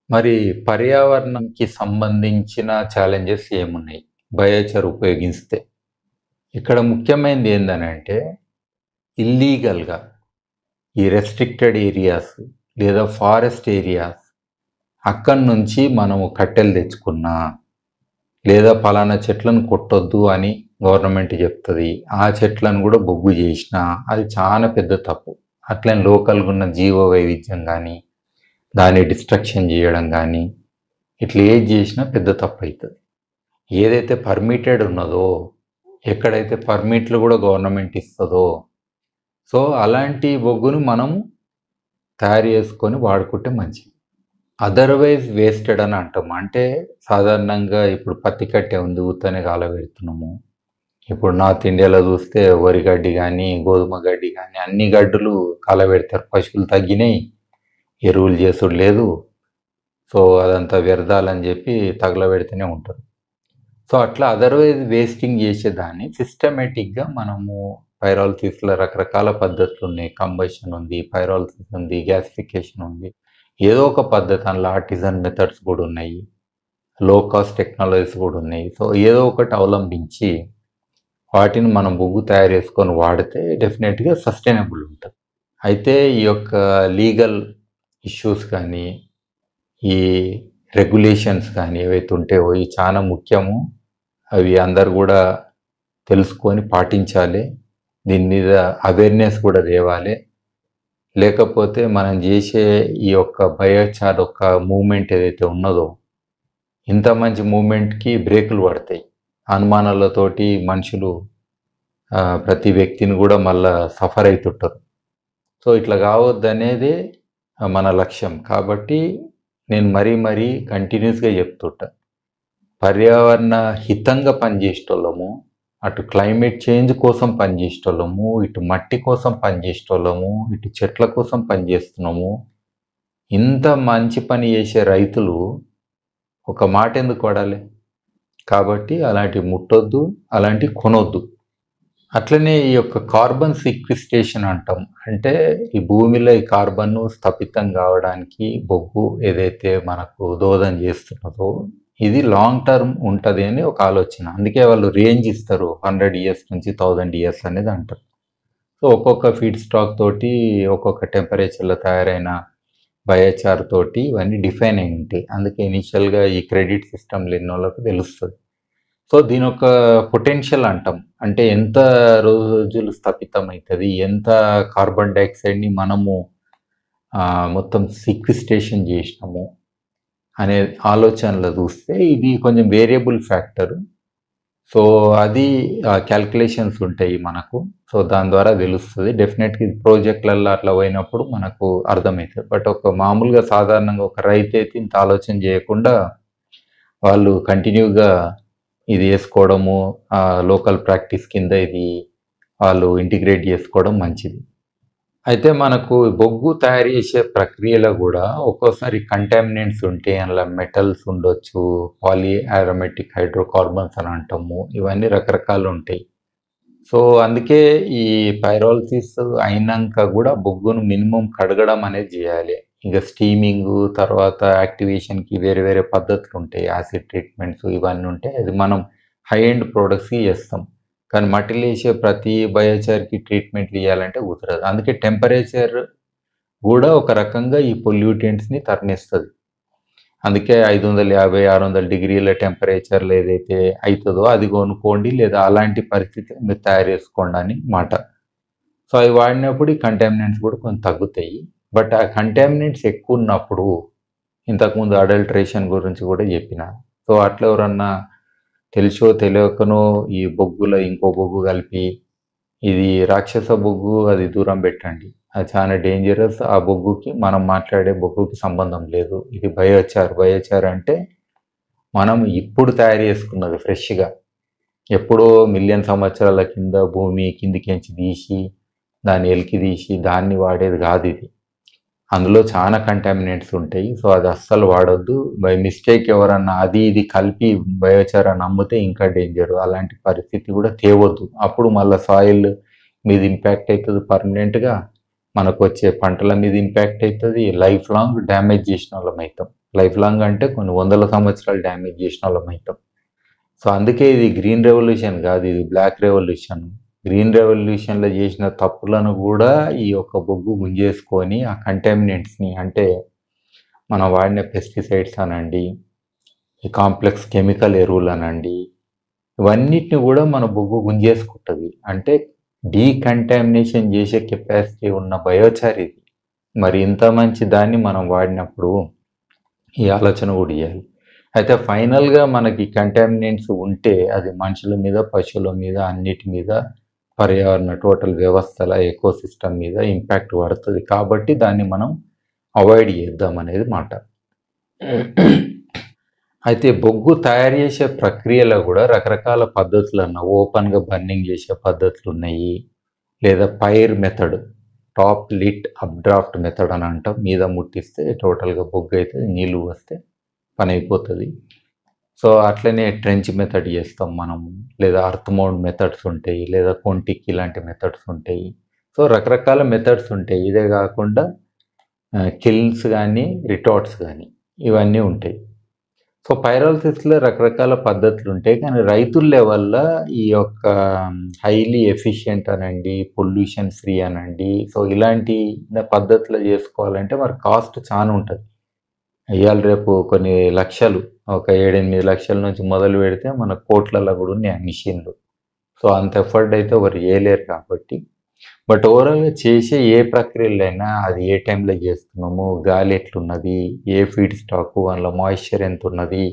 మరి పర్యావరణంకి సంబంధించిన ఛాలెంజెస్ ఏమున్నాయి బయోచార్ ఉపయోగిస్తే ఇక్కడ ముఖ్యమైనది ఏందనంటే ఇల్లీగల్గా ఈ రెస్ట్రిక్టెడ్ ఏరియాస్ లేదా ఫారెస్ట్ ఏరియాస్ అక్కడి నుంచి మనము కట్టెలు తెచ్చుకున్నా లేదా పలానా చెట్లను కొట్టొద్దు అని గవర్నమెంట్ చెప్తుంది ఆ చెట్లను కూడా బొగ్గు చేసినా అది చాలా పెద్ద తప్పు అట్లనే లోకల్గా ఉన్న జీవ వైవిధ్యం కానీ దాన్ని డిస్ట్రక్షన్ చేయడం కానీ ఇట్లా ఏది చేసినా పెద్ద తప్పు అవుతుంది ఏదైతే పర్మిటెడ్ ఉన్నదో ఎక్కడైతే పర్మిట్లు కూడా గవర్నమెంట్ ఇస్తుందో సో అలాంటి బొగ్గును మనము తయారు చేసుకొని వాడుకుంటే మంచిది అదర్వైజ్ వేస్టెడ్ అని అంటాం అంటే సాధారణంగా ఇప్పుడు పత్తి కట్టె ఉంది ఉత్తనే కాలబెడుతున్నాము ఇప్పుడు నార్త్ ఇండియాలో చూస్తే వరి గడ్డి కానీ గోధుమ గడ్డి కానీ అన్ని గడ్డులు కాలబెడతారు పశువులు తగ్గినాయి ఎరువులు చేసుడు లేదు సో అదంతా వ్యర్థాలని చెప్పి తగలబెడితేనే ఉంటారు సో అట్లా అదర్వైజ్ వేస్టింగ్ చేసేదాన్ని సిస్టమేటిక్గా మనము పైరాలసిస్లో రకరకాల పద్ధతులు ఉన్నాయి కంబషన్ ఉంది పైరాలసిస్ ఉంది గ్యాసిఫికేషన్ ఉంది ఏదో ఒక పద్ధతి అందులో ఆర్టిజన్ మెథడ్స్ కూడా ఉన్నాయి లో కాస్ట్ టెక్నాలజీస్ కూడా ఉన్నాయి సో ఏదో ఒకటి అవలంబించి వాటిని మనం బొగ్గు తయారు చేసుకొని వాడితే డెఫినెట్గా సస్టైనబుల్ ఉంటుంది అయితే ఈ యొక్క లీగల్ ఇష్యూస్ కానీ ఈ రెగ్యులేషన్స్ కానీ ఏవైతే ఉంటాయో ఇవి చాలా ముఖ్యము అవి అందరు కూడా తెలుసుకొని పాటించాలి దీని మీద అవేర్నెస్ కూడా తేవాలి లేకపోతే మనం చేసే ఈ యొక్క బయోచార్ యొక్క మూమెంట్ ఏదైతే ఉన్నదో ఇంత మంచి మూమెంట్కి బ్రేకులు పడతాయి అనుమానాలతోటి మనుషులు ఆ, ప్రతి వ్యక్తిని కూడా మళ్ళా సఫర్ అవుతుంటారు సో ఇట్లా కావద్దనేది మన లక్ష్యం కాబట్టి నేను మరీ మరీ కంటిన్యూస్గా చెప్తుంటా పర్యావరణ హితంగా పనిచేసేటోళ్ళము అటు క్లైమేట్ చేంజ్ కోసం పనిచేసేటోళ్ళము ఇటు మట్టి కోసం పనిచేసేటోళ్ళము ఇటు చెట్ల కోసం పనిచేస్తున్నాము ఇంత మంచి పని చేసే రైతులు ఒక మాట ఎందుకు వాడాలి కాబట్టి అలాంటి ముట్టొద్దు అలాంటి కొనొద్దు అట్లనే ఈ యొక్క కార్బన్ సిక్విస్టేషన్ అంటాం అంటే ఈ భూమిలో ఈ కార్బన్ స్థాపితం కావడానికి బొగ్గు ఏదైతే మనకు దోదం చేస్తున్నదో ఇది లాంగ్ టర్మ్ ఉంటుంది అని ఒక ఆలోచన అందుకే వాళ్ళు రేంజ్ ఇస్తారు హండ్రెడ్ ఇయర్స్ నుంచి థౌజండ్ ఇయర్స్ అనేది అంటారు సో ఒక్కొక్క ఫీడ్ స్టాక్ తోటి ఒక్కొక్క టెంపరేచర్లో తయారైన బయోచార్ తోటి ఇవన్నీ డిఫైన్ అయి ఉంటాయి అందుకే ఇనిషియల్గా ఈ క్రెడిట్ సిస్టమ్ లేని వాళ్ళకు తెలుస్తుంది సో దీని ఒక పొటెన్షియల్ అంటాం అంటే ఎంత రోజులు స్థాపితం అవుతుంది ఎంత కార్బన్ డైఆక్సైడ్ని మనము ఆ, మొత్తం సిక్విస్టేషన్ చేసినాము అనే ఆలోచనలో చూస్తే ఇది కొంచెం వేరియబుల్ ఫ్యాక్టర్ సో అది క్యాల్కులేషన్స్ ఉంటాయి మనకు సో దాని ద్వారా తెలుస్తుంది డెఫినెట్గా ఇది ప్రాజెక్టులలో అట్లా పోయినప్పుడు మనకు అర్థమవుతుంది బట్ ఒక మామూలుగా సాధారణంగా ఒక రైతు అయితే ఇంత ఆలోచన చేయకుండా వాళ్ళు కంటిన్యూగా ఇది వేసుకోవడము లోకల్ ప్రాక్టీస్ కింద ఇది వాళ్ళు ఇంటిగ్రేట్ చేసుకోవడం మంచిది అయితే మనకు బొగ్గు తయారు చేసే ప్రక్రియలో కూడా ఒక్కోసారి కంటామినెంట్స్ ఉంటాయి అందులో మెటల్స్ ఉండొచ్చు పాలీ ఆరోమేటిక్ హైడ్రోకార్బన్స్ అని అంటాము ఇవన్నీ రకరకాలు ఉంటాయి సో అందుకే ఈ పైరాలసిస్ అయినాక కూడా బొగ్గును మినిమం కడగడం అనేది చేయాలి ఇంకా స్టీమింగ్ తర్వాత యాక్టివేషన్కి వేరే వేరే పద్ధతులు ఉంటాయి యాసిడ్ ట్రీట్మెంట్స్ ఇవన్నీ ఉంటాయి అది మనం హై ఎండ్ ప్రోడక్ట్స్కి చేస్తాం కానీ మట్టిలో వేసే ప్రతి బయోచార్కి ట్రీట్మెంట్లు ఇవ్వాలంటే కుదరదు అందుకే టెంపరేచర్ కూడా ఒక రకంగా ఈ పొల్యూటెంట్స్ని తరలిస్తుంది అందుకే ఐదు వందల యాభై ఆరు వందల డిగ్రీల టెంపరేచర్లో ఏదైతే అవుతుందో అది కొనుక్కోండి లేదా అలాంటి పరిస్థితి మీరు తయారు చేసుకోండి అని మాట సో అవి వాడినప్పుడు ఈ కంటామినెంట్స్ కూడా కొంచెం తగ్గుతాయి బట్ ఆ కంటామినెంట్స్ ఎక్కువ ఉన్నప్పుడు ఇంతకుముందు అడల్ట్రేషన్ గురించి కూడా చెప్పిన సో అట్లా ఎవరన్నా తెలుసో తెలియకనో ఈ బొగ్గులో ఇంకో బొగ్గు కలిపి ఇది రాక్షస బొగ్గు అది దూరం పెట్టండి అది చాలా డేంజరస్ ఆ బొగ్గుకి మనం మాట్లాడే బొగ్గుకి సంబంధం లేదు ఇది బయోచార్ బయోచార్ అంటే మనం ఇప్పుడు తయారు చేసుకున్నది ఫ్రెష్గా ఎప్పుడో మిలియన్ సంవత్సరాల కింద భూమి కిందికించి తీసి దాన్ని ఎలికి తీసి దాన్ని వాడేది కాదు ఇది అందులో చాలా కంటామినెంట్స్ ఉంటాయి సో అది అస్సలు వాడొద్దు బై మిస్టేక్ ఎవరన్నా అది ఇది కలిపి బయోచార్ అని అమ్మితే ఇంకా డేంజర్ అలాంటి పరిస్థితి కూడా తేవద్దు అప్పుడు మళ్ళీ సాయిల్ మీద ఇంపాక్ట్ అవుతుంది పర్మనెంట్గా మనకు వచ్చే పంటల మీద ఇంపాక్ట్ అవుతుంది లైఫ్ లాంగ్ డ్యామేజ్ చేసిన వాళ్ళం అవుతాం లైఫ్ లాంగ్ అంటే కొన్ని వందల సంవత్సరాలు డ్యామేజ్ చేసిన వాళ్ళం అవుతాం సో అందుకే ఇది గ్రీన్ రెవల్యూషన్ కాదు ఇది బ్లాక్ రెవల్యూషన్ గ్రీన్ రెవల్యూషన్లో చేసిన తప్పులను కూడా ఈ యొక్క బొగ్గు గుంజేసుకొని ఆ కంటామినెంట్స్ని అంటే మనం వాడిన పెస్టిసైడ్స్ అనండి ఈ కాంప్లెక్స్ కెమికల్ ఎరువులు అనండి ఇవన్నిటిని కూడా మన బొగ్గు గుంజేసుకుంటుంది అంటే డీకంటామినేషన్ చేసే కెపాసిటీ ఉన్న బయోచార్ ఇది మరి ఇంత మంచి దాన్ని మనం వాడినప్పుడు ఈ ఆలోచన కూడా ఇవ్వాలి అయితే ఫైనల్గా మనకి కంటామినెంట్స్ ఉంటే అది మనుషుల మీద పశువుల మీద అన్నిటి మీద పర్యావరణ టోటల్ వ్యవస్థల ఎకో సిస్టమ్ మీద ఇంపాక్ట్ పడుతుంది కాబట్టి దాన్ని మనం అవాయిడ్ చేద్దాం అనేది మాట అయితే బొగ్గు తయారు చేసే ప్రక్రియలో కూడా రకరకాల పద్ధతులు అన్న ఓపెన్గా బర్నింగ్ చేసే పద్ధతులు ఉన్నాయి లేదా pyre method top lit updraft method అని అంటాం మీద ముట్టిస్తే టోటల్గా బొగ్గు అయితే నీళ్ళు వస్తే పని అయిపోతుంది సో అట్లనే ట్రెంచ్ మెథడ్ చేస్తాం మనము లేదా అర్త్ మౌండ్ మెథడ్స్ ఉంటాయి లేదా కొంటిక్ ఇలాంటి మెథడ్స్ ఉంటాయి సో రకరకాల మెథడ్స్ ఉంటాయి ఇదే కాకుండా కిల్స్ కానీ రిటార్ట్స్ కానీ ఇవన్నీ ఉంటాయి సో పైరాలసిస్లో రకరకాల పద్ధతులు ఉంటాయి కానీ రైతుల లెవెల్లో ఈ యొక్క హైలీ ఎఫిషియెంట్ అనండి పొల్యూషన్ ఫ్రీ అనండి సో ఇలాంటి పద్ధతులు చేసుకోవాలంటే మరి కాస్ట్ చాలా ఉంటుంది ఇవాళ రేపు కొన్ని లక్షలు ఒక ఏడెనిమిది లక్షల నుంచి మొదలు పెడితే మన కోట్లలో కూడా ఉన్నాయి మిషన్లు సో అంత ఎఫర్ట్ అయితే ఎవరు చేయలేరు కాబట్టి బట్ ఓవరాల్గా చేసే ఏ ప్రక్రియలైనా అది ఏ టైంలో చేస్తున్నాము గాలి ఎట్లున్నది ఏ ఫీడ్ స్టాకు అందులో మాయిశ్చర్ ఎంత ఉన్నది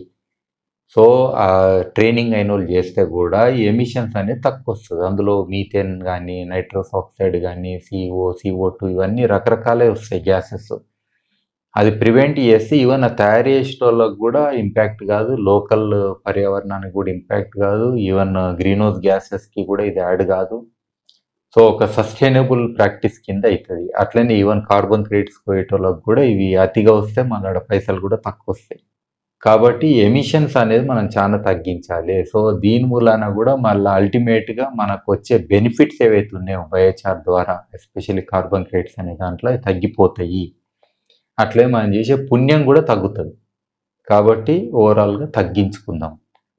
సో ఆ ట్రైనింగ్ అయిన వాళ్ళు చేస్తే కూడా ఎమిషన్స్ అనేది తక్కువ వస్తుంది అందులో మీథేన్ కానీ నైట్రస్ ఆక్సైడ్ కానీ సిఓ సిఓ టూ ఇవన్నీ రకరకాలే వస్తాయి గ్యాసెస్ అది ప్రివెంట్ చేస్తే ఈవెన్ ఆ తయారు చేసే వాళ్ళకి కూడా ఇంపాక్ట్ కాదు లోకల్ పర్యావరణానికి కూడా ఇంపాక్ట్ కాదు ఈవెన్ గ్రీన్ హౌస్ గ్యాసెస్కి కూడా ఇది యాడ్ కాదు సో ఒక సస్టైనబుల్ ప్రాక్టీస్ కింద అవుతుంది అట్లనే ఈవెన్ కార్బన్ క్రెడిట్స్ పోయేటోళ్ళకి కూడా ఇవి అతిగా వస్తే మన పైసలు కూడా తక్కువ వస్తాయి కాబట్టి ఎమిషన్స్ అనేది మనం చాలా తగ్గించాలి సో దీని మూలాన కూడా మళ్ళీ అల్టిమేట్గా మనకు వచ్చే బెనిఫిట్స్ ఏవైతే ఉన్నాయో బయోచార్ ద్వారా ఎస్పెషల్లీ కార్బన్ క్రెడిట్స్ అనే దాంట్లో తగ్గిపోతాయి అట్లే మనం చేసే పుణ్యం కూడా తగ్గుతుంది కాబట్టి ఓవరాల్గా తగ్గించుకుందాం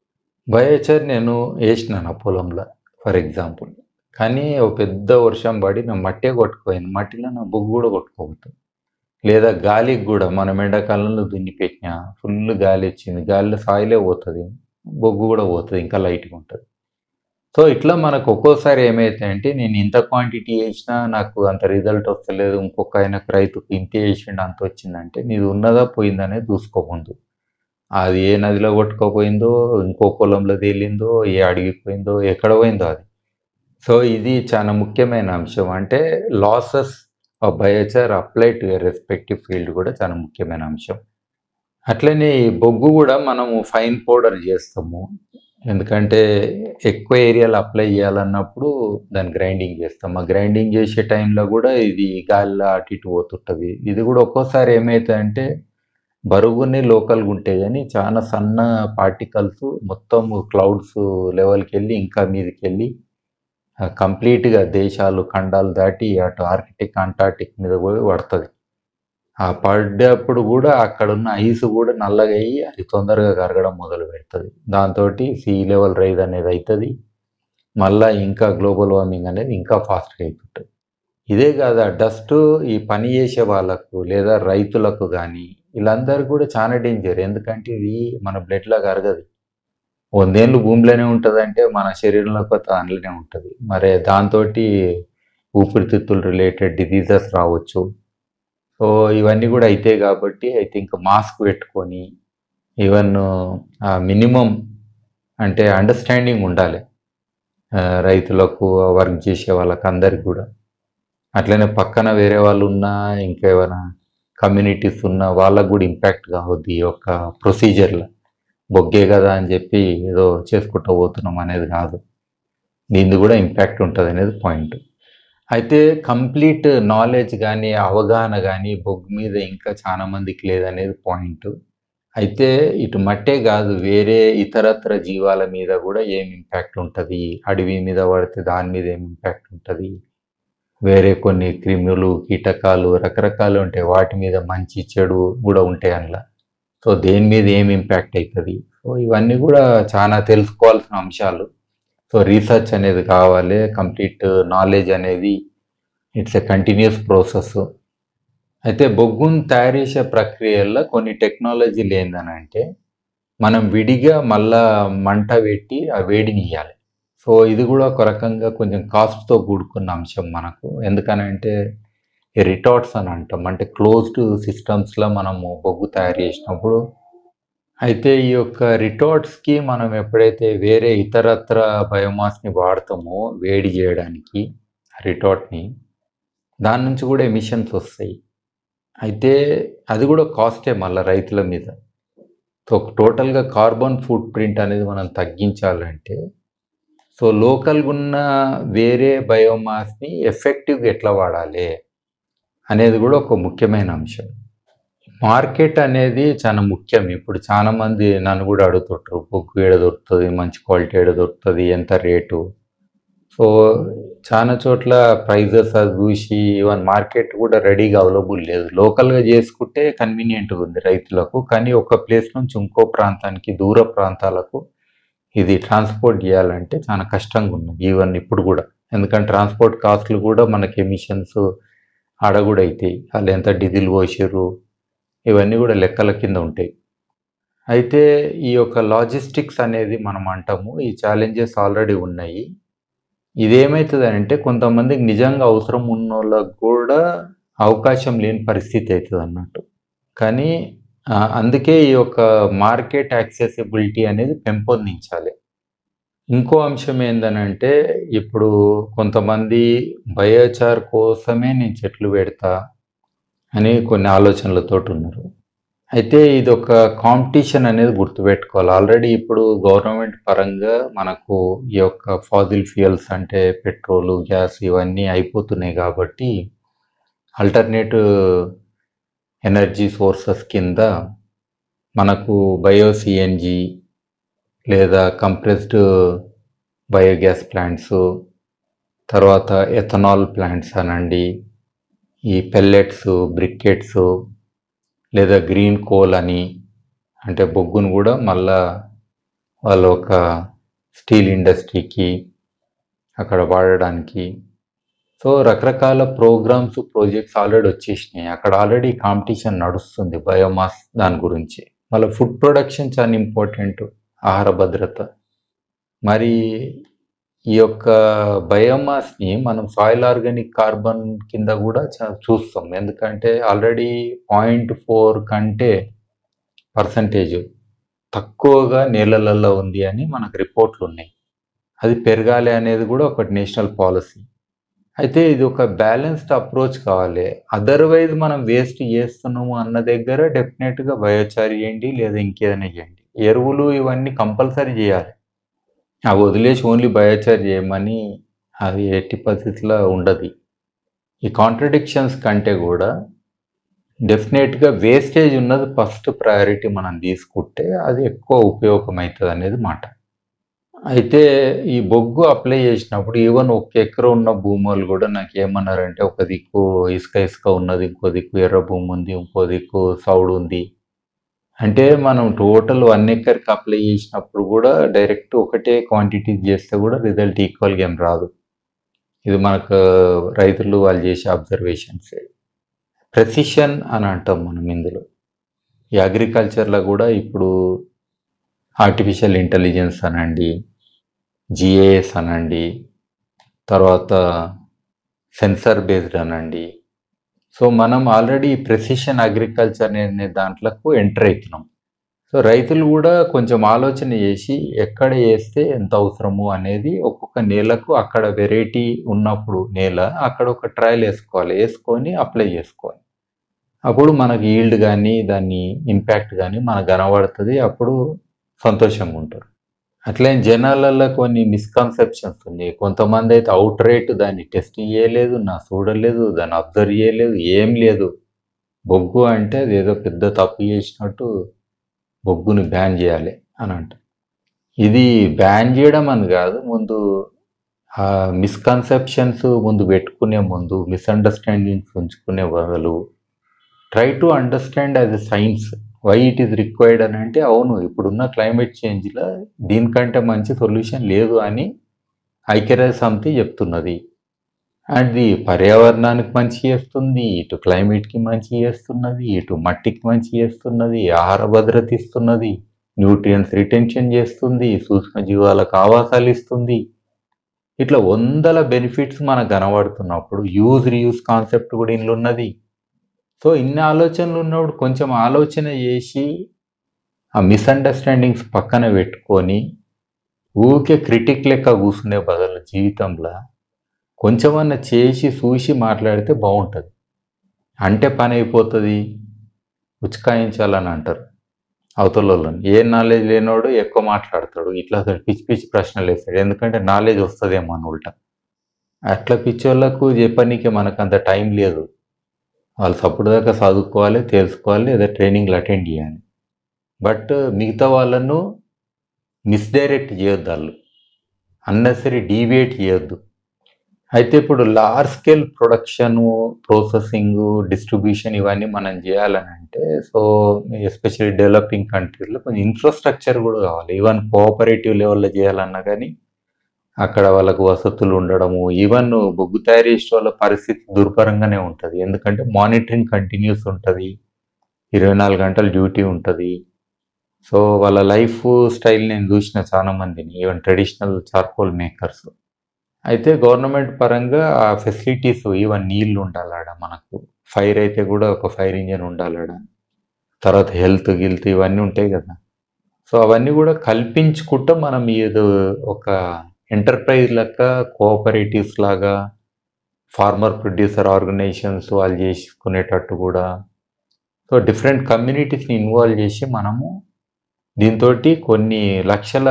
బయోచార్ నేను వేసినాను ఆ పొలంలో ఫర్ ఎగ్జాంపుల్ కానీ ఒక పెద్ద వర్షం పడి నా మట్టే కొట్టుకుపోయింది మట్టిలో నా బొగ్గు కూడా కొట్టుకోబోతుంది లేదా గాలికి కూడా మనం ఎండాకాలంలో దున్ని పెట్టినా ఫుల్ గాలి వచ్చింది గాలిలో సాయిలే పోతుంది బొగ్గు కూడా పోతుంది ఇంకా లైట్గా ఉంటుంది సో ఇట్లా మనకు ఒక్కోసారి ఏమైతాయంటే నేను ఇంత క్వాంటిటీ వేసినా నాకు అంత రిజల్ట్ వస్తలేదు ఇంకొక ఆయనకు రైతుకు ఇంత వేసిండు అంత వచ్చిందంటే నీది ఉన్నదా పోయిందనేది చూసుకోముందు అది ఏ నదిలో కొట్టుకోపోయిందో ఇంకో పొలంలో తేలిందో ఏ అడిగికి పోయిందో ఎక్కడ పోయిందో అది సో ఇది చాలా ముఖ్యమైన అంశం అంటే losses of biochar apply to respective field కూడా చాలా ముఖ్యమైన అంశం అట్లనే ఈ బొగ్గు కూడా మనము ఫైన్ పౌడర్ చేస్తాము ఎందుకంటే ఎక్కువ ఏరియాలో అప్లై చేయాలన్నప్పుడు దాన్ని గ్రైండింగ్ చేస్తాం ఆ గ్రైండింగ్ చేసే టైంలో కూడా ఇది గాలిలో అటు ఇటు పోతుంటుంది ఇది కూడా ఒక్కోసారి ఏమవుతుందంటే బరుగుని లోకల్గా ఉంటాయి కానీ చాలా సన్న పార్టికల్స్ మొత్తం క్లౌడ్స్ లెవెల్కి వెళ్ళి ఇంకా మీదకి వెళ్ళి కంప్లీట్గా దేశాలు ఖండాలు దాటి అటు ఆర్కిటిక్ అంటార్టిక్ మీద పోయి పడుతుంది ఆ పడ్డప్పుడు కూడా అక్కడ ఉన్న ఐస్ కూడా నల్లగా అయ్యి అది తొందరగా కరగడం మొదలు పెడుతుంది దాంతో సీ లెవెల్ రైజ్ అనేది అవుతుంది మళ్ళీ ఇంకా గ్లోబల్ వార్మింగ్ అనేది ఇంకా ఫాస్ట్గా అయిపోతుంది ఇదే కాదు ఆ డస్ట్ ఈ పని చేసే వాళ్ళకు లేదా రైతులకు కానీ వీళ్ళందరూ కూడా చాలా డేంజర్ ఎందుకంటే ఇది మన బ్లడ్లో కరగదు వందేళ్ళు భూమిలోనే ఉంటుంది అంటే మన శరీరంలో కొత్త అందులోనే ఉంటుంది మరి దాంతో ఊపిరితిత్తులు రిలేటెడ్ డిజీజెస్ రావచ్చు సో ఇవన్నీ కూడా అవుతాయి కాబట్టి ఐ థింక్ మాస్క్ పెట్టుకొని ఈవెన్ మినిమం అంటే అండర్స్టాండింగ్ ఉండాలి రైతులకు వర్క్ చేసే వాళ్ళకి అందరికి కూడా అట్లనే పక్కన వేరే వాళ్ళు ఉన్నా ఇంకేమైనా కమ్యూనిటీస్ ఉన్నా వాళ్ళకు కూడా ఇంపాక్ట్ కావద్దు ఈ యొక్క ప్రొసీజర్లో బొగ్గే కదా అని చెప్పి ఏదో చేసుకుంటూ పోతున్నాం అనేది కాదు దీనిది కూడా ఇంపాక్ట్ ఉంటుంది అనేది పాయింట్ అయితే కంప్లీట్ నాలెడ్జ్ కానీ అవగాహన కానీ బొగ్గు మీద ఇంకా చాలా మందికి లేదనేది పాయింట్ అయితే ఇటు మట్టే కాదు వేరే ఇతరత్ర జీవాల మీద కూడా ఏం ఇంపాక్ట్ ఉంటుంది అడవి మీద పడితే దాని మీద ఏం ఇంపాక్ట్ ఉంటుంది వేరే కొన్ని క్రిములు కీటకాలు రకరకాలు ఉంటాయి వాటి మీద మంచి చెడు కూడా ఉంటాయి అందులో సో దేని మీద ఏం ఇంపాక్ట్ అవుతుంది సో ఇవన్నీ కూడా చాలా తెలుసుకోవాల్సిన అంశాలు సో రీసెర్చ్ అనేది కావాలి కంప్లీట్ నాలెడ్జ్ అనేది ఇట్స్ ఎ కంటిన్యూస్ ప్రాసెస్ అయితే బొగ్గును తయారు చేసే ప్రక్రియల్లో కొన్ని టెక్నాలజీలు ఏందనంటే మనం విడిగా మళ్ళా మంట పెట్టి ఆ వేడిని ఇవ్వాలి సో ఇది కూడా ఒక రకంగా కొంచెం కాస్ట్తో కూడుకున్న అంశం మనకు ఎందుకనంటే ఈ రిటార్ట్స్ అని అంటాం అంటే క్లోజ్డ్ సిస్టమ్స్లో మనము బొగ్గు తయారు చేసినప్పుడు అయితే ఈ యొక్క రిటార్ట్స్కి మనం ఎప్పుడైతే వేరే ఇతరత్ర బయోమాస్ని వాడతామో వేడి చేయడానికి రిటార్ట్ని దాని నుంచి కూడా ఎమిషన్స్ వస్తాయి అయితే అది కూడా కాస్టే మళ్ళీ రైతుల మీద సో టోటల్గా కార్బన్ ఫుట్ ప్రింట్ అనేది మనం తగ్గించాలంటే సో లోకల్గా ఉన్న వేరే బయోమాస్ని ఎఫెక్టివ్గా ఎట్లా వాడాలి అనేది కూడా ఒక ముఖ్యమైన అంశం మార్కెట్ అనేది చాలా ముఖ్యం ఇప్పుడు చాలా మంది నన్ను కూడా అడుగుతుంటారు బొగ్గు ఏడ దొరుకుతుంది మంచి క్వాలిటీ ఏడ దొరుకుతుంది ఎంత రేటు సో చాలా చోట్ల ప్రైజెస్ అది చూసి ఈవెన్ మార్కెట్ కూడా రెడీగా అవైలబుల్ లేదు లోకల్గా చేసుకుంటే కన్వీనియంట్గా ఉంది రైతులకు కానీ ఒక ప్లేస్ నుంచి ఇంకో ప్రాంతానికి దూర ప్రాంతాలకు ఇది ట్రాన్స్పోర్ట్ చేయాలంటే చాలా కష్టంగా ఉన్నది ఈవెన్ ఇప్పుడు కూడా ఎందుకంటే ట్రాన్స్పోర్ట్ కాస్ట్లు కూడా మనకి ఎమిషన్స్ ఆడ కూడా అవుతాయి వాళ్ళు ఎంత డీజిల్ పోసారు ఇవన్నీ కూడా లెక్కల కింద ఉంటాయి అయితే ఈ యొక్క లాజిస్టిక్స్ అనేది మనం అంటాము ఈ ఛాలెంజెస్ ఆల్రెడీ ఉన్నాయి ఇదేమవుతుంది అంటే కొంతమందికి నిజంగా అవసరం ఉన్న వాళ్ళకి కూడా అవకాశం లేని పరిస్థితి అవుతుంది అన్నట్టు కానీ ఆ, అందుకే ఈ యొక్క మార్కెట్ యాక్సెసిబిలిటీ అనేది పెంపొందించాలి ఇంకో అంశం ఏందనంటే ఇప్పుడు కొంతమంది బయోచార్ కోసమే నేను చెట్లు పెడతా అని కొన్ని ఆలోచనలతో ఉన్నారు అయితే ఇది ఒక కాంపిటీషన్ అనేది గుర్తుపెట్టుకోవాలి ఆల్రెడీ ఇప్పుడు గవర్నమెంట్ పరంగా మనకు ఈ యొక్క ఫాజిల్ ఫ్యూయల్స్ అంటే పెట్రోలు గ్యాస్ ఇవన్నీ అయిపోతున్నాయి కాబట్టి ఆల్టర్నేటివ్ ఎనర్జీ సోర్సెస్ కింద మనకు బయో సిఎన్జి లేదా కంప్రెస్డ్ బయోగ్యాస్ ప్లాంట్స్ తర్వాత ఎథనాల్ ప్లాంట్స్ అనండి ఈ పెల్లెట్స్ బ్రికెట్స్ లేదా గ్రీన్ కోల్ అని అంటే బొగ్గును కూడా మళ్ళా వాళ్ళ ఒక స్టీల్ ఇండస్ట్రీకి అక్కడ వాడడానికి సో రకరకాల ప్రోగ్రామ్స్ ప్రాజెక్ట్స్ ఆల్రెడీ వచ్చేసినాయి అక్కడ ఆల్రెడీ కాంపిటీషన్ నడుస్తుంది బయోమాస్ దాని గురించి మళ్ళీ ఫుడ్ ప్రొడక్షన్ చాలా ఇంపార్టెంట్ ఆహార భద్రత మరి ఈ యొక్క బయోమాస్ని మనం సాయిల్ ఆర్గానిక్ కార్బన్ కింద కూడా చా- చూస్తాం ఎందుకంటే ఆల్రెడీ పాయింట్ ఫోర్ కంటే పర్సంటేజ్ తక్కువగా నేలలలో ఉంది అని మనకు రిపోర్ట్లు ఉన్నాయి అది పెరగాలి అనేది కూడా ఒకటి నేషనల్ పాలసీ అయితే ఇది ఒక బ్యాలెన్స్డ్ అప్రోచ్ కావాలి అదర్వైజ్ మనం వేస్ట్ చేస్తున్నాము అన్న దగ్గర డెఫినెట్గా బయోచార్ చేయండి లేదా ఇంకేదైనా చేయండి ఎరువులు ఇవన్నీ కంపల్సరీ చేయాలి అవి వదిలేసి ఓన్లీ బయోచార్ చేయమని అది ఎట్టి పరిస్థితిలో ఉండదు ఈ కాంట్రడిక్షన్స్ కంటే కూడా డెఫినెట్గా వేస్టేజ్ ఉన్నది ఫస్ట్ ప్రయారిటీ మనం తీసుకుంటే అది ఎక్కువ ఉపయోగం అవుతుంది అనేది మాట అయితే ఈ బొగ్గు అప్లై చేసినప్పుడు ఈవెన్ ఒక ఎకరం ఉన్న భూములు కూడా నాకు ఏమన్నారంటే ఒక దిక్కు ఇసుక ఇసుక ఉన్నది ఇంకో దిక్కు ఎర్ర భూమి ఉంది ఇంకో దిక్కు సౌడు ఉంది అంటే మనం టోటల్ వన్ ఎకర్కి అప్లై చేసినప్పుడు కూడా డైరెక్ట్ ఒకటే క్వాంటిటీ చేస్తే కూడా రిజల్ట్ ఈక్వల్గా ఏం రాదు ఇది మనకు రైతులు వాళ్ళు చేసే అబ్జర్వేషన్స్ ప్రెసిషన్ అని అంటాం మనం ఇందులో ఈ అగ్రికల్చర్లో కూడా ఇప్పుడు ఆర్టిఫిషియల్ ఇంటెలిజెన్స్ అనండి జిఏఎస్ అనండి తర్వాత సెన్సార్ బేస్డ్ అనండి సో మనం ఆల్రెడీ ప్రెసిషన్ అగ్రికల్చర్ అనే దాంట్లకు ఎంటర్ అవుతున్నాం సో రైతులు కూడా కొంచెం ఆలోచన చేసి ఎక్కడ వేస్తే ఎంత అవసరము అనేది ఒక్కొక్క నేలకు అక్కడ వెరైటీ ఉన్నప్పుడు నేల అక్కడ ఒక ట్రయల్ వేసుకోవాలి వేసుకొని అప్లై చేసుకోవాలి అప్పుడు మనకి ఈల్డ్ కానీ దాని ఇంపాక్ట్ కానీ మనకు కనబడుతుంది అప్పుడు సంతోషంగా ఉంటారు అట్లే జనాలలో కొన్ని మిస్కన్సెప్షన్స్ ఉన్నాయి కొంతమంది అయితే అవుట్ రేట్ దాన్ని టెస్ట్ చేయలేదు నా చూడలేదు దాన్ని అబ్జర్వ్ చేయలేదు ఏం లేదు బొగ్గు అంటే అది ఏదో పెద్ద తప్పు చేసినట్టు బొగ్గుని బ్యాన్ చేయాలి అని అంట ఇది బ్యాన్ చేయడం అని కాదు ముందు ఆ మిస్కన్సెప్షన్స్ ముందు పెట్టుకునే ముందు మిస్అండర్స్టాండింగ్స్ ఉంచుకునే బదులు try to understand as a science why it is required అని అంటే అవును ఇప్పుడున్న క్లైమేట్ చేంజ్లో దీనికంటే మంచి సొల్యూషన్ లేదు అని ఐక్యరాజ్య సమితి చెప్తున్నది అది పర్యావరణానికి మంచి చేస్తుంది ఇటు క్లైమేట్కి మంచి చేస్తున్నది ఇటు మట్టికి మంచి చేస్తున్నది ఆహార భద్రత ఇస్తున్నది న్యూట్రియన్స్ రిటెన్షన్ చేస్తుంది సూక్ష్మజీవాలకు ఆవాసాలు ఇస్తుంది ఇట్లా వందల బెనిఫిట్స్ మనకు కనబడుతున్నప్పుడు యూజ్ రీయూజ్ కాన్సెప్ట్ కూడా ఇందులో ఉన్నది సో ఇన్ని ఆలోచనలు ఉన్నప్పుడు కొంచెం ఆలోచన చేసి ఆ మిస్అండర్స్టాండింగ్స్ పక్కన పెట్టుకొని ఊకే క్రిటిక్ లెక్క కూర్చునే బదులు జీవితంలో కొంచెమన్నా చేసి చూసి మాట్లాడితే బాగుంటుంది అంటే పని అయిపోతుంది ఉచ్కాయించాలని అంటారు అవతల వాళ్ళని ఏ నాలెడ్జ్ లేనోడు ఎక్కువ మాట్లాడతాడు ఇట్లా అసలు పిచ్చి పిచ్చి ప్రశ్నలు వేస్తాడు ఎందుకంటే నాలెడ్జ్ వస్తుందేమో అని ఉల్టా అట్లా పిచ్చోళ్ళకు చెప్పనీకి మనకు అంత టైం లేదు వాళ్ళు సప్పుడు దాకా చదువుకోవాలి తెలుసుకోవాలి లేదా ట్రైనింగ్లు అటెండ్ చేయాలి బట్ మిగతా వాళ్ళను మిస్డైరెక్ట్ చేయొద్దు వాళ్ళు అన్నెసరీ డీవియేట్ చేయొద్దు అయితే ఇప్పుడు large scale production processing distribution ఇవన్నీ మనం చేయాలని అంటే సో ఎస్పెషల్లీ డెవలపింగ్ కంట్రీస్లో కొంచెం ఇన్ఫ్రాస్ట్రక్చర్ కూడా కావాలి ఈవెన్ కోఆపరేటివ్ లెవెల్లో చేయాలన్నా కానీ అక్కడ వాళ్ళకు వసతులు ఉండడము ఈవెన్ బొగ్గు తయారు చేసే వాళ్ళ పరిస్థితి దుర్భరంగానే ఉంటుంది ఎందుకంటే మానిటరింగ్ కంటిన్యూస్ ఉంటుంది ఇరవై నాలుగు గంటలు డ్యూటీ ఉంటుంది సో వాళ్ళ లైఫ్ స్టైల్ నేను చూసిన చాలా మందిని ఈవెన్ ట్రెడిషనల్ చార్కోల్ మేకర్స్ అయితే గవర్నమెంట్ పరంగా ఆ ఫెసిలిటీస్ ఈవెన్ నీళ్ళు ఉండాలాడ మనకు ఫైర్ అయితే కూడా ఒక ఫైర్ ఇంజన్ ఉండాలాడ తర్వాత హెల్త్ గిల్త్ ఇవన్నీ ఉంటాయి కదా సో అవన్నీ కూడా కల్పించుకుంటూ మనం ఏదో ఒక ఎంటర్ప్రైజ్ లెక్క కోఆపరేటివ్స్ లాగా ఫార్మర్ ప్రొడ్యూసర్ ఆర్గనైజేషన్స్ వాళ్ళు చేసుకునేటట్టు కూడా సో డిఫరెంట్ కమ్యూనిటీస్ని ఇన్వాల్వ్ చేసి మనము దీంతో కొన్ని లక్షల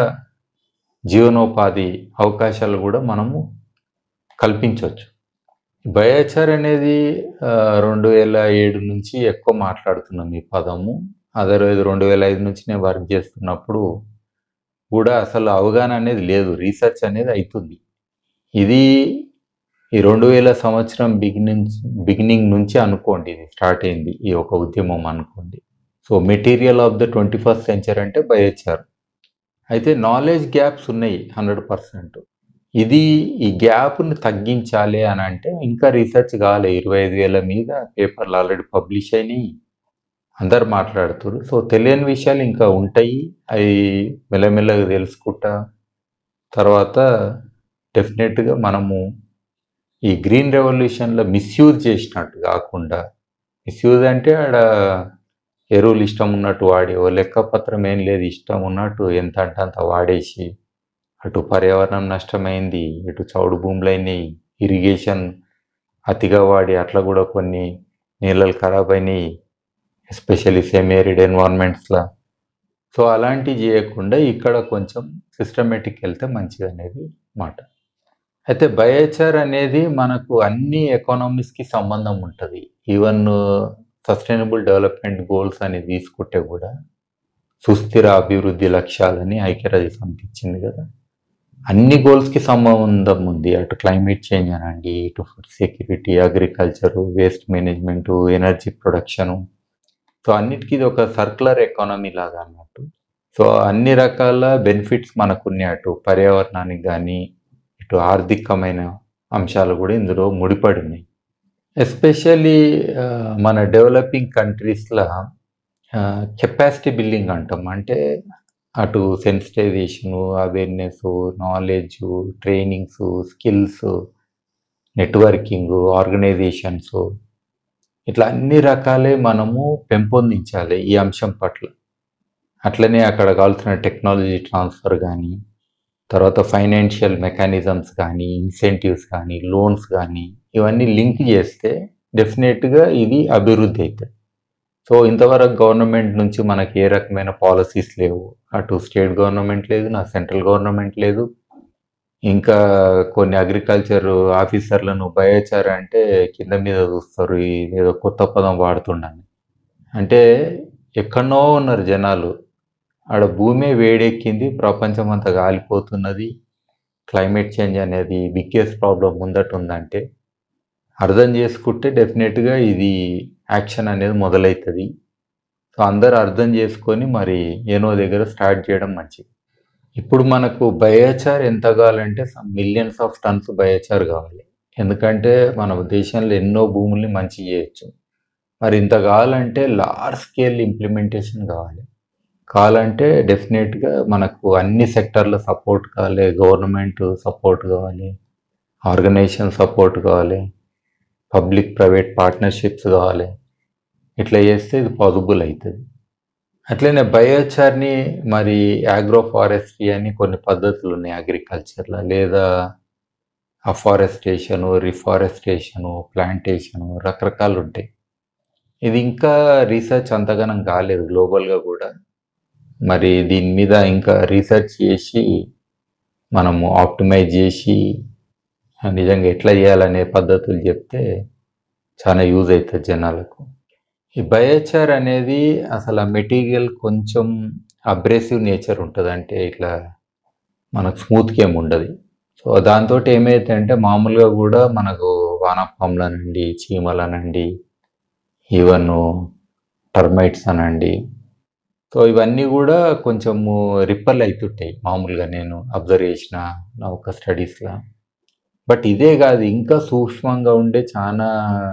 జీవనోపాధి అవకాశాలు కూడా మనము కల్పించవచ్చు బయోచార్ అనేది ఆ, రెండు వేల ఏడు నుంచి ఎక్కువ మాట్లాడుతున్నాం ఈ పదము అదర్వైజ్ రెండు వేల ఐదు నుంచి నేను వర్క్ చేస్తున్నప్పుడు కూడా అసలు అవగాహన అనేది లేదు రీసెర్చ్ అనేది అవుతుంది ఇది ఈ రెండు వేల సంవత్సరం బిగినింగ్ బిగినింగ్ నుంచి అనుకోండి ఇది స్టార్ట్ అయింది ఈ ఒక ఉద్యమం అనుకోండి so material of the twenty first century అంటే బయోచార్ అయితే నాలెడ్జ్ గ్యాప్స్ ఉన్నాయి హండ్రెడ్ పర్సెంట్ ఇది ఈ గ్యాప్ని తగ్గించాలి అని అంటే ఇంకా రీసెర్చ్ కావాలి ఇరవై ఐదు వేల మీద పేపర్లు ఆల్రెడీ పబ్లిష్ అయినాయి అందరు మాట్లాడుతారు సో తెలియని విషయాలు ఇంకా ఉంటాయి అవి మెల్లమెల్లగా తెలుసుకుంటా తర్వాత డెఫినెట్గా మనము ఈ గ్రీన్ రెవల్యూషన్లో మిస్యూజ్ చేసినట్టు కాకుండా మిస్యూజ్ అంటే ఆడ ఎరువులు ఇష్టం ఉన్నట్టు వాడి ఓ లెక్కపత్రం ఏం లేదు ఇష్టం ఉన్నట్టు ఎంత అంటే అంత వాడేసి అటు పర్యావరణం నష్టమైంది ఇటు చౌడు భూములు అయినాయి ఇరిగేషన్ అతిగా వాడి అట్లా కూడా కొన్ని నీళ్ళలు ఖరాబ్ అయినాయి ఎస్పెషల్లీ సెమేరిడ్ ఎన్వైర్న్మెంట్స్లో సో అలాంటివి చేయకుండా ఇక్కడ కొంచెం సిస్టమేటిక్ వెళ్తే మంచిది అనేది మాట అయితే బయోచార్ అనేది మనకు అన్ని ఎకానమీస్కి సంబంధం ఉంటుంది ఈవెన్ సస్టైనబుల్ డెవలప్మెంట్ గోల్స్ అని తీసుకుంటే కూడా సుస్థిర అభివృద్ధి లక్ష్యాలని ఐక్యరాజ్య సమితి ఇచ్చింది కదా అన్ని గోల్స్కి సంబంధం ఉంది అటు క్లైమేట్ చేంజ్ అనండి ఇటు food security agriculture waste management energy production so అన్నిటికీ ఇది ఒక సర్కులర్ ఎకానమీ లాగా అన్నట్టు సో అన్ని రకాల బెనిఫిట్స్ మనకు ఉన్నాయి అటు పర్యావరణానికి కానీ ఇటు ఆర్థికమైన అంశాలు కూడా ఇందులో ముడిపడి ఉన్నాయి ఎస్పెషల్లీ మన డెవలపింగ్ కంట్రీస్లో కెపాసిటీ బిల్డింగ్ అంటాం అంటే అటు sensitisation awareness knowledge trainings skills networking organisations ఇట్లా అన్ని రకాలే మనము పెంపొందించాలి ఈ అంశం పట్ల అట్లనే అక్కడ కావాల్సిన టెక్నాలజీ ట్రాన్స్ఫర్ కానీ తర్వాత ఫైనాన్షియల్ మెకానిజమ్స్ కానీ ఇన్సెంటివ్స్ కానీ లోన్స్ కానీ ఇవన్నీ లింక్ చేస్తే డెఫినెట్గా ఇది అభివృద్ధి అవుతుంది సో ఇంతవరకు గవర్నమెంట్ నుంచి మనకి ఏ రకమైన పాలసీస్ లేవు అటు స్టేట్ గవర్నమెంట్ లేదు నా సెంట్రల్ గవర్నమెంట్ లేదు ఇంకా కొన్ని అగ్రికల్చర్ ఆఫీసర్లను బయోచార్ అంటే కింద మీద చూస్తారు ఇది ఏదో కొత్త పదం వాడుతుండని అంటే ఎక్కడనో ఉన్నారు జనాలు ఆడ భూమి వేడెక్కింది ప్రపంచం అంతా కాలిపోతున్నది క్లైమేట్ చేంజ్ అనేది బిగ్గెస్ట్ ప్రాబ్లం ముందట ఉందంటే అర్థం చేసుకుంటే డెఫినెట్గా ఇది యాక్షన్ అనేది మొదలవుతుంది సో అందరూ అర్థం చేసుకొని మరి ఏనో దగ్గర స్టార్ట్ చేయడం మంచిది ఇప్పుడు మనకు బయోచార్ ఎంత కావాలంటే మిలియన్స్ ఆఫ్ టన్స్ బయోచార్ కావాలి ఎందుకంటే మన దేశంలో ఎన్నో భూముల్ని మంచి చేయొచ్చు మరి ఇంత కావాలంటే లార్జ్ స్కేల్ ఇంప్లిమెంటేషన్ కావాలి కావాలంటే డెఫినెట్గా మనకు అన్ని సెక్టర్ల సపోర్ట్ కావాలి గవర్నమెంట్ సపోర్ట్ కావాలి ఆర్గనైజేషన్ సపోర్ట్ కావాలి పబ్లిక్ ప్రైవేట్ పార్ట్నర్షిప్స్ కావాలి ఇట్లా చేస్తే ఇది పాసిబుల్ అవుతుంది అట్లనే బయోచార్ని మరి ఆగ్రో ఫారెస్ట్రీ అని కొన్ని పద్ధతులు ఉన్నాయి అగ్రికల్చర్లో లేదా అఫారెస్టేషను రిఫారెస్టేషను ప్లాంటేషను రకరకాలు ఉంటాయి ఇది ఇంకా రీసెర్చ్ అంతగానం కాలేదు గ్లోబల్గా కూడా మరి దీని మీద ఇంకా రీసెర్చ్ చేసి మనము ఆప్టిమైజ్ చేసి నిజంగా ఎట్లా చేయాలనే పద్ధతులు చెప్తే చాలా యూజ్ అవుతుంది జనాలకు ఈ బయోచార్ అనేది అసలు ఆ మెటీరియల్ కొంచెం అబ్రెసివ్ నేచర్ ఉంటుంది అంటే ఇట్లా మనకు స్మూత్గా ఏమి ఉండదు సో దాంతో ఏమైతుందంటే మామూలుగా కూడా మనకు వానపాములనండి చీమలనండి ఈవెన్ టర్మైట్స్ అనండి సో ఇవన్నీ కూడా కొంచెము రిప్పల్ అవుతుంటాయి మామూలుగా నేను అబ్జర్వ్ చేసిన నా ఒక స్టడీస్లో బట్ ఇదే కాదు ఇంకా సూక్ష్మంగా ఉండే చాలా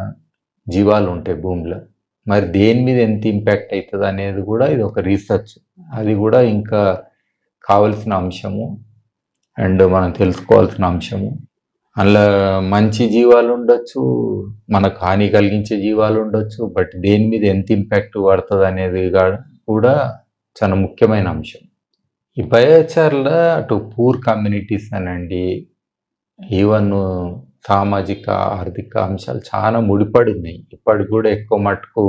జీవాలు ఉంటాయి భూమిలో మరి దేని మీద ఎంత ఇంపాక్ట్ అవుతుంది అనేది కూడా ఇది ఒక రీసెర్చ్ అది కూడా ఇంకా కావలసిన అంశము అండ్ మనం తెలుసుకోవాల్సిన అంశము అందులో మంచి జీవాలు ఉండొచ్చు మనకు హాని కలిగించే జీవాలు ఉండొచ్చు బట్ దేని మీద ఎంత ఇంపాక్ట్ పడుతుంది అనేది గా- కూడా చాలా ముఖ్యమైన అంశం ఈ బయోచార్లో అటు పూర్ కమ్యూనిటీస్ అనండి ఈవెన్ సామాజిక ఆర్థిక అంశాలు చాలా ముడిపడి ఉన్నాయి ఇప్పటికి కూడా ఎక్కువ మటుకు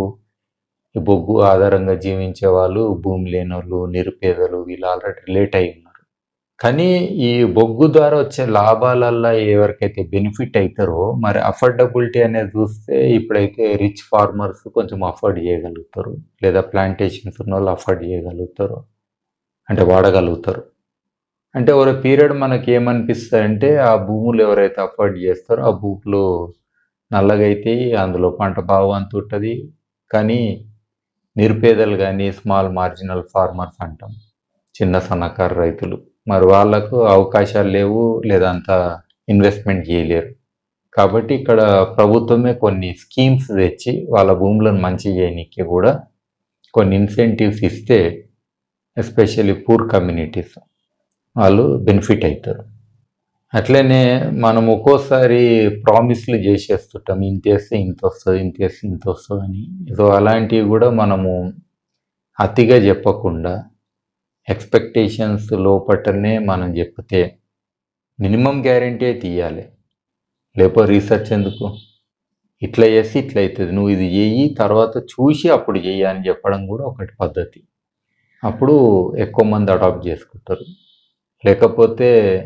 ఈ బొగ్గు ఆధారంగా జీవించే వాళ్ళు భూమి లేని వాళ్ళు నిరుపేదలు వీళ్ళు ఆల్రెడీ రిలేట్ అయి ఉన్నారు కానీ ఈ బొగ్గు ద్వారా వచ్చే లాభాలల్లో ఎవరికైతే బెనిఫిట్ అవుతారో మరి అఫోర్డబిలిటీ అనేది చూస్తే ఇప్పుడైతే రిచ్ ఫార్మర్స్ కొంచెం అఫోర్డ్ చేయగలుగుతారు లేదా ప్లాంటేషన్స్ ఉన్న వాళ్ళు అఫోర్డ్ చేయగలుగుతారు అంటే వాడగలుగుతారు అంటే ఒక పీరియడ్ మనకి ఏమనిపిస్తుంది అంటే ఆ భూములు ఎవరైతే అఫోర్డ్ చేస్తారో ఆ భూములు నల్లగా అయితే అందులో పంట బాగా అంత ఉంటుంది కానీ నిరుపేదలు కానీ స్మాల్ మార్జినల్ ఫార్మర్స్ అంటాం చిన్న సన్నకారు రైతులు మరి వాళ్ళకు అవకాశాలు లేవు లేదా అంత ఇన్వెస్ట్మెంట్ చేయలేరు కాబట్టి ఇక్కడ ప్రభుత్వమే కొన్ని స్కీమ్స్ తెచ్చి వాళ్ళ భూములను మంచి చేయనీకి కూడా కొన్ని ఇన్సెంటివ్స్ ఇస్తే ఎస్పెషల్లీ పూర్ కమ్యూనిటీస్ వాళ్ళు బెనిఫిట్ అవుతారు అట్లనే మనం ఒక్కోసారి ప్రామిస్లు చేసేస్తుంటాం ఇంత వేస్తే ఇంత వస్తుంది ఇంత వేస్తే ఇంత వస్తుంది అని సో అలాంటివి కూడా మనము అతిగా చెప్పకుండా ఎక్స్పెక్టేషన్స్ లోపటనే మనం చెప్తే మినిమం గ్యారంటీ తీయాలి లేకపోతే రీసెర్చ్ ఎందుకు ఇట్లా చేసి ఇట్లా అవుతుంది నువ్వు ఇది చెయ్యి తర్వాత చూసి అప్పుడు చెయ్యి అని చెప్పడం కూడా ఒకటి పద్ధతి అప్పుడు ఎక్కువ మంది అడాప్ట్ చేసుకుంటారు లేకపోతే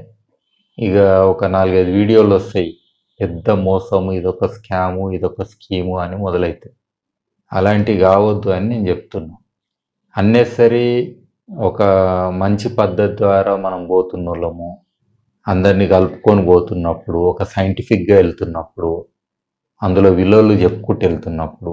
ఇక ఒక నాలుగైదు వీడియోలు వస్తాయి పెద్ద మోసము ఇదొక స్కాము ఇదొక స్కీము అని మొదలవుతాయి అలాంటివి కావద్దు అని నేను చెప్తున్నా అన్నెసరీ ఒక మంచి పద్ధతి ద్వారా మనం పోతున్న వాళ్ళము అందరినీ కలుపుకొని పోతున్నప్పుడు ఒక సైంటిఫిక్గా వెళ్తున్నప్పుడు అందులో విలువలు చెప్పుకుంటూ వెళ్తున్నప్పుడు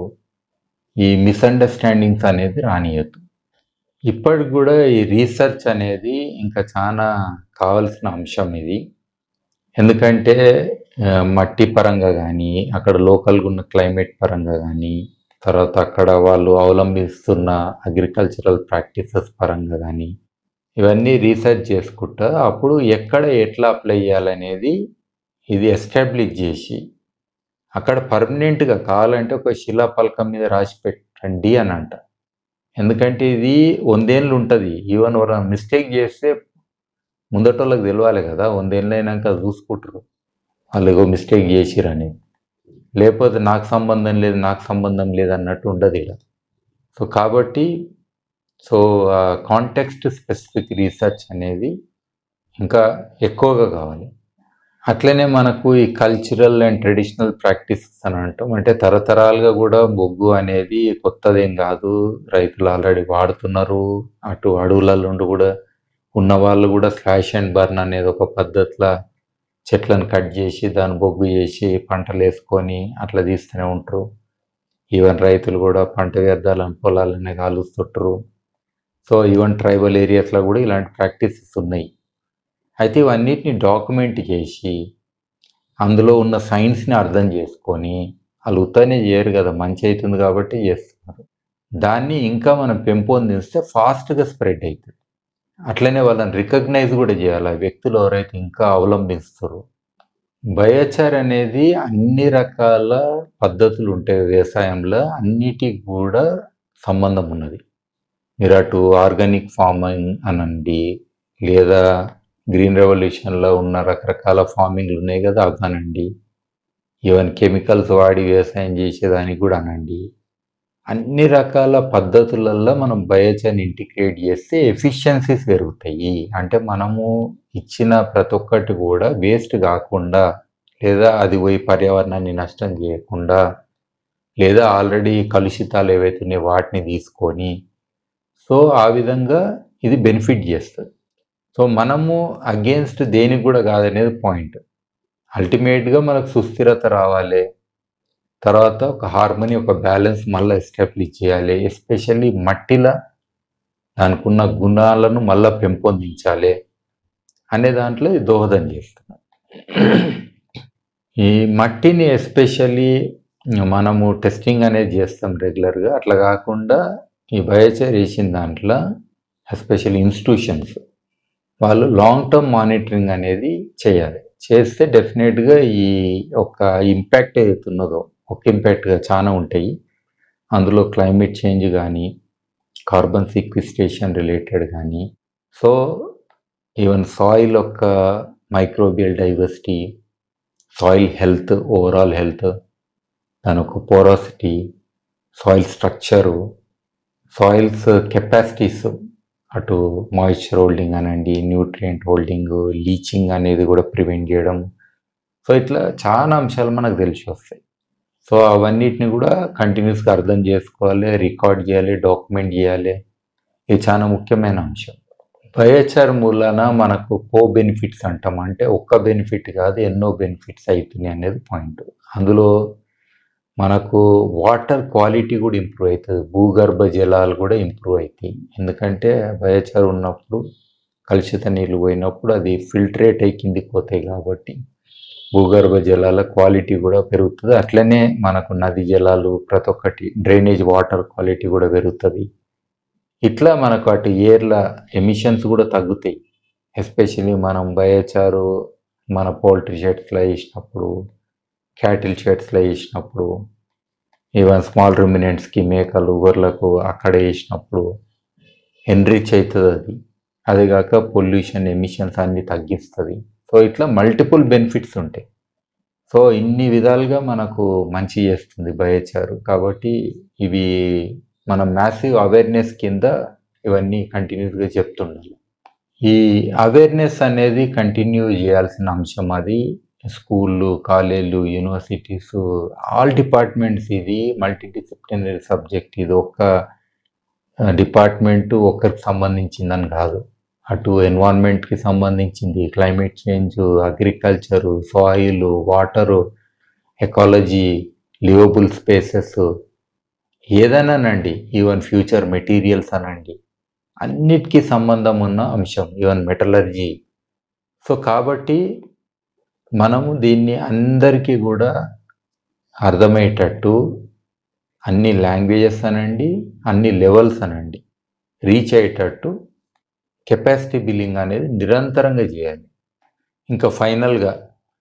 ఈ మిస్అండర్స్టాండింగ్స్ అనేది రానియద్దు ఇప్పటికి కూడా ఈ రీసెర్చ్ అనేది ఇంకా చాలా కావాల్సిన అంశం ఇది ఎందుకంటే ఆ, మట్టి పరంగా కానీ అక్కడ లోకల్గా ఉన్న క్లైమేట్ పరంగా కానీ తర్వాత అక్కడ వాళ్ళు అవలంబిస్తున్న అగ్రికల్చరల్ ప్రాక్టీసెస్ పరంగా కానీ ఇవన్నీ రీసెర్చ్ చేసుకుంటా అప్పుడు ఎక్కడ ఎట్లా అప్లై చేయాలనేది ఇది ఎస్టాబ్లిష్ చేసి అక్కడ పర్మనెంట్గా కావాలంటే ఒక శిలాపలకం మీద రాసి పెట్టండి అని అంట ఎందుకంటే ఇది వందేళ్ళు ఉంటుంది ఈవెన్ ఎవరైనా మిస్టేక్ చేస్తే ముందటోళ్ళకి తెలియాలి కదా వందేళ్ళు అయినాక చూసుకుంటారు వాళ్ళు ఏదో మిస్టేక్ చేసిరని లేకపోతే నాకు సంబంధం లేదు నాకు సంబంధం లేదు అన్నట్టు ఉండదు ఇలా సో కాబట్టి సో కాంటెక్స్ట్ స్పెసిఫిక్ రీసెర్చ్ అనేది ఇంకా ఎక్కువగా కావాలి అట్లనే మనకు ఈ కల్చరల్ అండ్ ట్రెడిషనల్ ప్రాక్టీసెస్ అని అంటాం అంటే తరతరాలుగా కూడా బొగ్గు అనేది కొత్తదేం కాదు రైతులు ఆల్రెడీ వాడుతున్నారు అటు అడవులలో ఉండి కూడా ఉన్న వాళ్ళు కూడా స్లాష్ అండ్ బర్న్ అనేది ఒక పద్ధతిలో చెట్లను కట్ చేసి దాన్ని బొగ్గు చేసి పంటలు వేసుకొని అట్లా తీస్తూనే ఉంటారు ఈవెన్ రైతులు కూడా పంట వ్యర్థాలను పొలాలనే కాలుస్తుంటారు సో ఈవెన్ ట్రైబల్ ఏరియాస్లో కూడా ఇలాంటి ప్రాక్టీసెస్ ఉన్నాయి అయితే ఇవన్నిటిని డాక్యుమెంట్ చేసి అందులో ఉన్న సైన్స్ని అర్థం చేసుకొని వాళ్ళు ఉత్తనే చేయరు కదా మంచి అవుతుంది కాబట్టి చేస్తున్నారు దాన్ని ఇంకా మనం పెంపొందిస్తే ఫాస్ట్గా స్ప్రెడ్ అవుతుంది అట్లనే వాళ్ళని రికగ్నైజ్ కూడా చేయాలి ఆ వ్యక్తులు ఎవరైతే ఇంకా అవలంబిస్తారు బయోచార్ అనేది అన్ని రకాల పద్ధతులు ఉంటాయి వ్యవసాయంలో అన్నిటికి కూడా సంబంధం ఉన్నది మీరు అటు ఆర్గానిక్ ఫార్మింగ్ అనండి లేదా గ్రీన్ రెవల్యూషన్లో ఉన్న రకరకాల ఫార్మింగ్లు ఉన్నాయి కదా అవ్వనండి ఈవెన్ కెమికల్స్ వాడి వ్యవసాయం చేసేదానికి కూడా అనండి అన్ని రకాల పద్ధతులలో మనం బయోచార్ని ఇంటిగ్రేట్ చేస్తే ఎఫిషియన్సీస్ పెరుగుతాయి అంటే మనము ఇచ్చిన ప్రతి ఒక్కటి కూడా వేస్ట్ కాకుండా లేదా అది పోయి పర్యావరణాన్ని నష్టం చేయకుండా లేదా ఆల్రెడీ కలుషితాలు ఏవైతే ఉన్నాయో వాటిని తీసుకొని సో ఆ విధంగా ఇది బెనిఫిట్ చేస్తుంది సో మనము అగేన్స్ట్ దేనికి కూడా కాదనేది పాయింట్ అల్టిమేట్గా మనకు సుస్థిరత రావాలి తర్వాత ఒక హార్మోని ఒక బ్యాలెన్స్ మళ్ళీ ఎస్టాబ్లిష్ చేయాలి ఎస్పెషల్లీ మట్టిలో దానికి ఉన్న గుణాలను మళ్ళీ పెంపొందించాలి అనే దాంట్లో ఇది దోహదం చేస్తుంది ఈ మట్టిని ఎస్పెషల్లీ మనము టెస్టింగ్ అనేది చేస్తాం రెగ్యులర్గా అట్లా కాకుండా ఈ బయోచర్ వేసిన దాంట్లో ఎస్పెషల్లీ ఇన్స్టిట్యూషన్స్ వాళ్ళు లాంగ్ టర్మ్ మానిటరింగ్ అనేది చేయాలి చేస్తే డెఫినెట్గా ఈ ఒక ఇంపాక్ట్ ఏదైతే ఉన్నదో ఒక ఇంపాక్ట్గా చాలా ఉంటాయి అందులో క్లైమేట్ చేంజ్ కానీ కార్బన్ సిక్విస్టేషన్ రిలేటెడ్ కానీ సో ఈవెన్ సాయిల్ యొక్క microbial diversity soil health overall health దాని యొక్క porosity soil structure soils capacities అటు మాయిశ్చర్ హోల్డింగ్ అనండి న్యూట్రియంట్ హోల్డింగ్ లీచింగ్ అనేది కూడా ప్రివెంట్ చేయడం సో ఇట్లా చాలా అంశాలు మనకు తెలిసి వస్తాయి సో అవన్నిటిని కూడా కంటిన్యూస్గా అర్థం చేసుకోవాలి రికార్డ్ చేయాలి డాక్యుమెంట్ చేయాలి ఇది చాలా ముఖ్యమైన అంశం బయోచార్ మూలాన మనకు కో బెనిఫిట్స్ అంటాం అంటే ఒక్క బెనిఫిట్ కాదు ఎన్నో బెనిఫిట్స్ అవుతున్నాయి అనేది పాయింట్ అందులో మనకు వాటర్ క్వాలిటీ కూడా ఇంప్రూవ్ అవుతుంది భూగర్భ జలాలు కూడా ఇంప్రూవ్ అవుతాయి ఎందుకంటే బయోచార్ ఉన్నప్పుడు కలుషిత నీళ్ళు పోయినప్పుడు అది ఫిల్టరేట్ అయి కిందికి పోతాయి కాబట్టి భూగర్భ జలాల క్వాలిటీ కూడా పెరుగుతుంది అట్లనే మనకు నది జలాలు ప్రతి ఒక్కటి డ్రైనేజ్ వాటర్ క్వాలిటీ కూడా పెరుగుతుంది ఇట్లా మనకు అటు ఎయిర్ల ఎమిషన్స్ కూడా తగ్గుతాయి ఎస్పెషలీ మనం బయోచారు మన పౌల్ట్రీ షెడ్స్లో వేసినప్పుడు క్యాటిల్ షెడ్స్లో వేసినప్పుడు ఈవెన్ స్మాల్ రుమినెంట్స్కి మేకలు గొర్రెలకు అక్కడ వేసినప్పుడు ఎన్రిచ్ అవుతుంది అది అది కాక పొల్యూషన్ ఎమిషన్స్ అన్నీ తగ్గిస్తుంది సో ఇట్లా మల్టిపుల్ బెనిఫిట్స్ ఉంటాయి సో ఇన్ని విధాలుగా మనకు మంచి చేస్తుంది బయోచారు కాబట్టి ఇవి మనం మ్యాసివ్ అవేర్నెస్ కింద ఇవన్నీ కంటిన్యూస్గా చెప్తుండాలి ఈ అవేర్నెస్ అనేది కంటిన్యూ చేయాల్సిన అంశం అది స్కూళ్ళు కాలేళ్ళు యూనివర్సిటీస్ ఆల్ డిపార్ట్మెంట్స్ ఇది మల్టీ డిసిప్లినరీ సబ్జెక్ట్ ఇది ఒక్క డిపార్ట్మెంట్ ఒక్కరికి సంబంధించిందని కాదు అటు ఎన్వైర్న్మెంట్కి సంబంధించింది climate change agriculture soil water ecology liveable spaces ఏదైనానండి ఈవెన్ ఫ్యూచర్ మెటీరియల్స్ అనండి అన్నిటికీ సంబంధం ఉన్న అంశం ఈవెన్ మెటలర్జీ సో కాబట్టి మనము దీన్ని అందరికీ కూడా అర్థమయ్యేటట్టు అన్ని లాంగ్వేజెస్ అనండి అన్ని లెవెల్స్ అనండి రీచ్ అయ్యేటట్టు కెపాసిటీ బిల్డింగ్ అనేది నిరంతరంగా చేయాలి ఇంకా ఫైనల్గా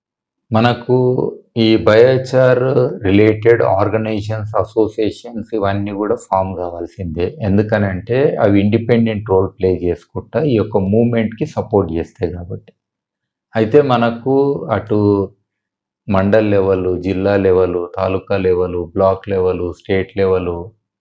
మనకు ఈ బయోచార్ రిలేటెడ్ ఆర్గనైజేషన్స్ అసోసియేషన్స్ ఇవన్నీ కూడా ఫామ్ కావాల్సిందే ఎందుకనంటే అవి ఇండిపెండెంట్ రోల్ ప్లే చేసుకుంటా ఈ యొక్క మూమెంట్కి సపోర్ట్ చేస్తాయి కాబట్టి అయితే మనకు అటు మండల్ లెవెల్ జిల్లా level taluka level block level state level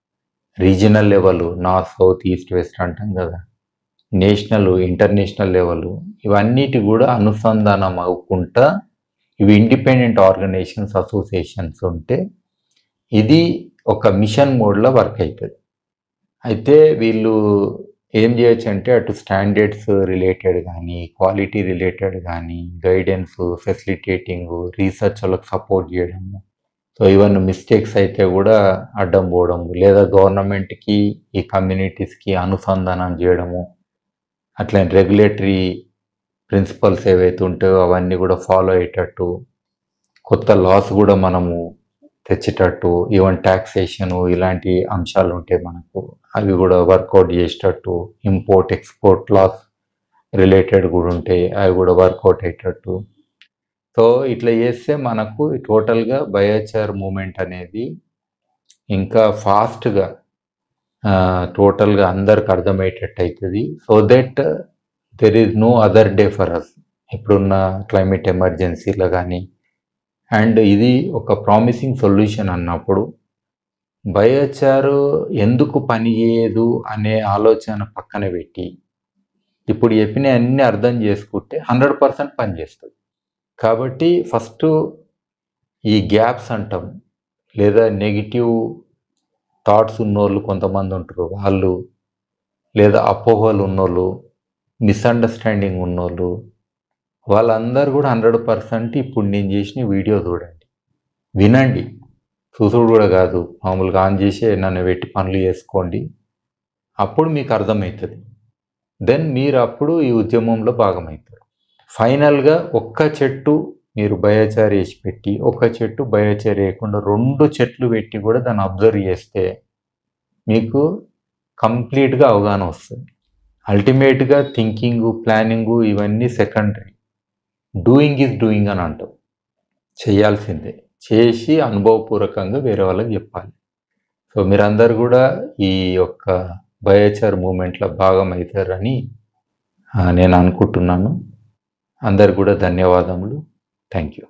regional level north south east west అంటాం కదా నేషనల్ ఇంటర్నేషనల్ లెవెల్ ఇవన్నిటి కూడా అనుసంధానం అవ్వకుండా ఇవి ఇండిపెండెంట్ ఆర్గనైజేషన్స్ అసోసియేషన్స్ ఉంటే ఇది ఒక మిషన్ మోడ్లో వర్క్ అవుతుంది అయితే వీళ్ళు ఏం చేయొచ్చు అంటే అటు స్టాండర్డ్స్ రిలేటెడ్ కానీ క్వాలిటీ రిలేటెడ్ కానీ గైడెన్స్ ఫెసిలిటేటింగ్ రీసెర్చ్ వాళ్ళకి సపోర్ట్ చేయడము సో ఈవెన్ మిస్టేక్స్ అయితే కూడా అడ్డం పోవడము లేదా గవర్నమెంట్కి ఈ కమ్యూనిటీస్కి అనుసంధానం చేయడము అట్లా రెగ్యులేటరీ ప్రిన్సిపల్స్ ఏవైతే ఉంటాయో అవన్నీ కూడా ఫాలో అయ్యేటట్టు కొత్త లాస్ కూడా మనము తెచ్చేటట్టు ఈవెన్ ట్యాక్సేషన్ ఇలాంటి అంశాలు ఉంటాయి మనకు అవి కూడా వర్కౌట్ చేసేటట్టు ఇంపోర్ట్ ఎక్స్పోర్ట్ లాస్ రిలేటెడ్ కూడా ఉంటాయి అవి కూడా వర్కౌట్ అయ్యేటట్టు సో ఇట్లా చేస్తే మనకు టోటల్గా బయోచార్ మూమెంట్ అనేది ఇంకా ఫాస్ట్గా టోటల్గా అందరికి అర్థమయ్యేటట్టు అవుతుంది so that there is no other day for us ఇప్పుడున్న క్లైమేట్ ఎమర్జెన్సీలో కానీ అండ్ ఇది ఒక ప్రామిసింగ్ సొల్యూషన్ అన్నప్పుడు బయోచార్ ఎందుకు పనిచేయదు అనే ఆలోచన పక్కన పెట్టి ఇప్పుడు చెప్పిన అన్ని అర్థం చేసుకుంటే హండ్రెడ్ పర్సెంట్ పనిచేస్తుంది కాబట్టి ఫస్ట్ ఈ గ్యాప్స్ అంటాం లేదా నెగిటివ్ థాట్స్ ఉన్నోళ్ళు కొంతమంది ఉంటారు వాళ్ళు లేదా అపోహలు ఉన్నోళ్ళు మిస్అండర్స్టాండింగ్ ఉన్నోళ్ళు వాళ్ళందరూ కూడా హండ్రెడ్ పర్సెంట్ ఇప్పుడు నేను చేసిన వీడియో చూడండి వినండి చూసుడు కూడా కాదు మామూలుగా ఆన్ చేసి నన్ను పెట్టి పనులు చేసుకోండి అప్పుడు మీకు అర్థమవుతుంది దెన్ మీరు అప్పుడు ఈ ఉద్యమంలో భాగమవుతారు ఫైనల్గా ఒక్క చెట్టు మీరు బయోచార్ వేసి పెట్టి ఒక చెట్టు బయోచార్ వేయకుండా రెండు చెట్లు పెట్టి కూడా దాన్ని అబ్జర్వ్ చేస్తే మీకు కంప్లీట్గా అవగాహన వస్తుంది అల్టిమేట్గా థింకింగ్ ప్లానింగు ఇవన్నీ సెకండరీ డూయింగ్ ఈజ్ డూయింగ్ అని అంటాం చేయాల్సిందే చేసి అనుభవపూర్వకంగా వేరే వాళ్ళకి చెప్పాలి సో మీరందరూ కూడా ఈ యొక్క బయోచార్ మూమెంట్లో భాగం అవుతారని ఆ, నేను అనుకుంటున్నాను అందరు కూడా ధన్యవాదములు థ్యాంక్ యూ